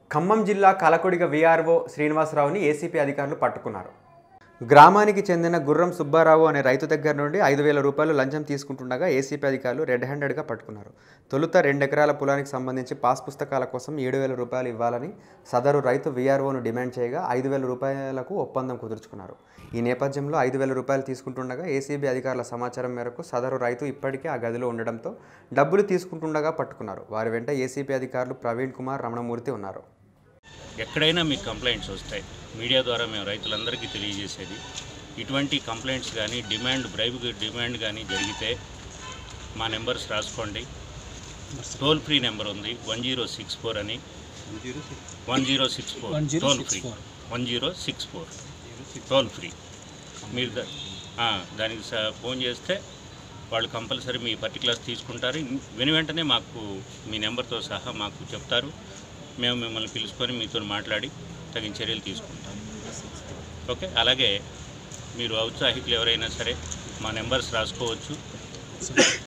ఖమ్మం జిల్లా కలకొడిగ VRO శ్రీనివాసరావుని ACP అధికారులు పట్టుకున్నారు గ్రామానికి చెందిన గుర్రం సుబ్బారావు అనే రైతు దగ్గర నుండి ఐదు వేల రూపాయలు లంచం తీసుకుంటుండగా ఏసీపీ అధికారులు రెడ్ హ్యాండెడ్గా పట్టుకున్నారు తొలుత రెండు ఎకరాల పొలానికి సంబంధించి పాస్ పుస్తకాల కోసం ఏడు వేల రూపాయలు ఇవ్వాలని సదరు రైతు వీఆర్ఓను డిమాండ్ చేయగా ఐదు వేల రూపాయలకు ఒప్పందం కుదుర్చుకున్నారు ఈ నేపథ్యంలో ఐదు వేల రూపాయలు తీసుకుంటుండగా ఏసీబీ అధికారుల సమాచారం మేరకు సదరు రైతు ఇప్పటికే ఆ గదిలో ఉండడంతో డబ్బులు తీసుకుంటుండగా పట్టుకున్నారు వారి వెంట ఏసీబీ అధికారులు ప్రవీణ్ కుమార్ రమణమూర్తి ఉన్నారు ఎక్కడైనా మీకు కంప్లైంట్స్ వస్తాయి మీడియా ద్వారా మేము రైతులందరికీ తెలియజేసేది ఇటువంటి కంప్లైంట్స్ కానీ డిమాండ్ బ్రైబ్ డిమాండ్ కానీ జరిగితే మా నెంబర్స్ రాసుకోండి టోల్ ఫ్రీ నెంబర్ ఉంది వన్ జీరో సిక్స్ ఫోర్ అని one zero six four toll free one zero six four toll free మీరు దా- ఆ, దానికి స- ఫోన్ చేస్తే వాళ్ళు కంపల్సరీ మీ పర్టికులర్స్ తీసుకుంటారు విని వెంటనే మాకు మీ నెంబర్తో సహా మాకు చెప్తారు మేము మిమ్మల్ని పిలుచుకొని మీతో మాట్లాడి తగిన చర్యలు తీసుకుంటాం ఓకే అలాగే మీరు ఔత్సాహికులు ఎవరైనా సరే మా నెంబర్స్ రాసుకోవచ్చు